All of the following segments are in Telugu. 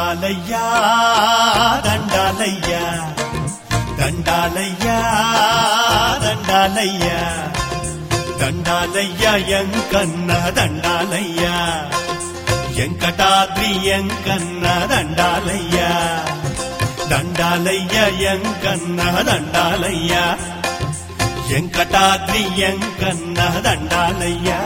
దండాలయ్యా దండాలయ్యా దండాలయ్యా దండాలయ్యా దండాలయ్యా ఎంకన్న దండాలయ్యా ఎంకటాద్రి ఎంకన్న దండాలయ్యా దండాలయ్యా ఎంకన్న దండాలయ్యా ఎంకటాద్రి ఎంకన్న దండాలయ్యా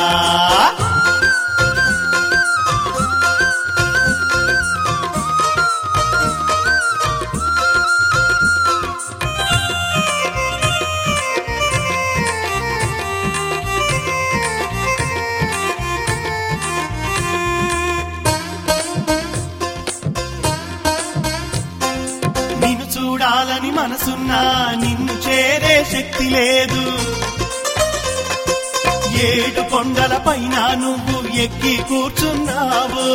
నిన్ను చూడాలని మనసున్నా నిన్ను చేరే శక్తి లేదు ఏడు కొండల పైన నువ్వు ఎక్కి కూర్చున్నావు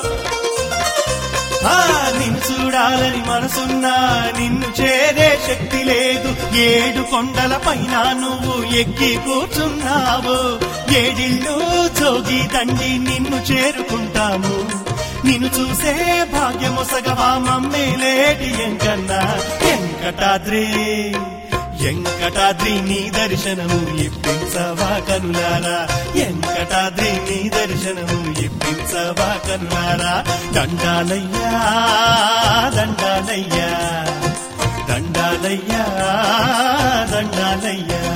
ఆ, నిన్ను చూడాలని మనసున్నా నిన్ను చేరే శక్తి లేదు ఏడు కొండల పైన నువ్వు ఎక్కి కూర్చున్నావు ఏడిళ్ళు జోగి దండి నిన్ను చేరుకుంటాము నిన్ను చూసే భాగ్యమొసగవా మమ్మేలేటి ఎంకన్నా వెంకటాద్రి వెంకటాద్రి నీ దర్శనము ఇప్పించవా కనులారా వెంకటాద్రి నీ దర్శనము ఇప్పించవా కనులారా దండాలయ్యా దండాలయ్యా దండాలయ్యా దండాలయ్యా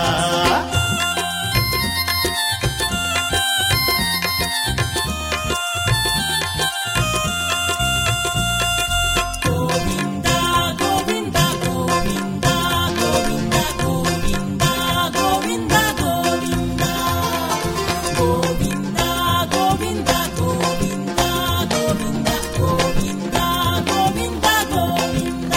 గోవింద గోవింద గోవింద గోవింద గోవింద గోవింద గోవింద గోవింద గోవింద గోవింద గోవింద గోవింద గోవింద గోవింద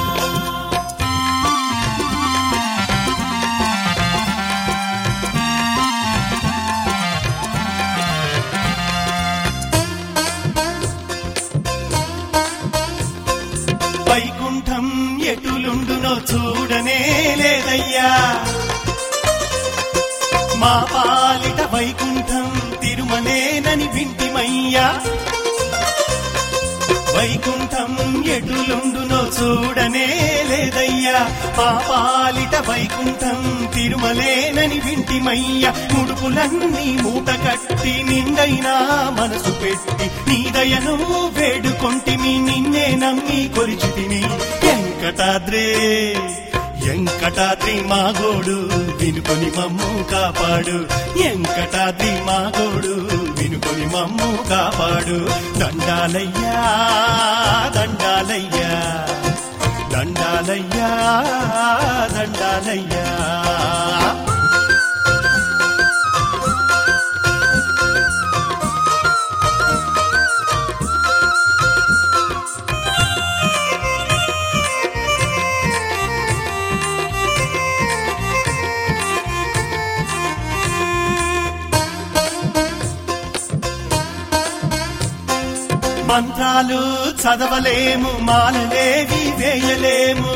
వైకుంఠం ఎటులుండునో చూడనే లేదయ్యా మా పాలిట వైకుంఠం తిరుమలేనని వింటిమయ్యా వైకుంఠం ఎటులుండునో చూడనే లేదయ్యా మా పాలిట వైకుంఠం తిరుమలేనని వింటిమయ్యా ముడుపులన్నీ మూట కట్టి నిండైనా మనసు పెట్టి నీ దయను వేడుకొంటిమి నిన్నే నమ్మి కొరిచితిని వెంకటాద్రే వెంకటాద్రి మా గోడు వినుకొని మమ్ము కాపాడు వెంకటాద్రి మా గోడు వినుకొని మమ్ము కాపాడు దండాలయ్యా దండాలయ్యా దండాలయ్యా దండాలయ్యా మంత్రాలు చదవలేము మాలలేవి వేయలేము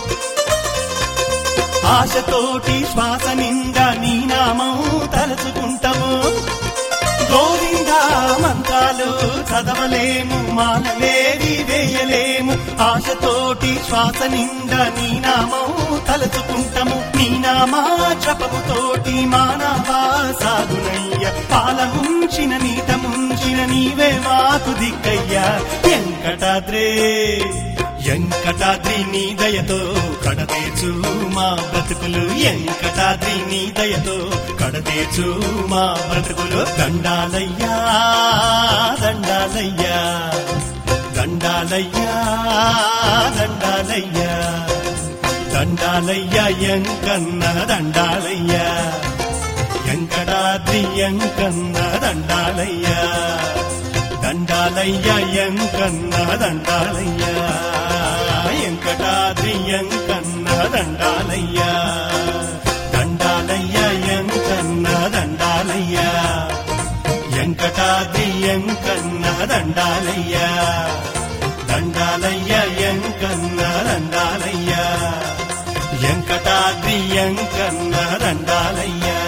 ఆశతోటి శ్వాస నిండా నీ నామం తలుచుకుంటాము గోవింద మంత్రాలు చదవలేము మాలలేవి వేయలేము ఆశతోటి శ్వాస నిండా నీ నామం తలుచుకుంటాము నీ నామా జపముతోటి మానవా సాగునయ్య పాలముంచిన నీత ముంచిన నీవే మాకు దిక్కయ్యా వెంకటాద్రే వెంకటాద్రి నీ దయతో కడతేచు మా బ్రతుకులు వెంకటాద్రి నీ దయతో కడతేచు మా బ్రతుకులు దండాలయ్యా దండాలయ్యా దండాలయ్యా దండాలయ్యా దండాలయ్యా ఎంకన్న దండాలయ్యా వెంకటాద్రి ఎంకన్న దండాలయ్యా దండాలయ్యా ఎంకన్న దండాలయ్యా వెంకటాద్రి ఎంకన్న దండాలయ్యా దండాలయ్యా ఎంకన్న దండాలయ్యా వెంకటాద్రి ఎంకన్న దండాలయ్యా దండాలయ్యా ఎంకన్న దండాలయ్యా వెంకటాద్రి ఎంకన్న దండాలయ్యా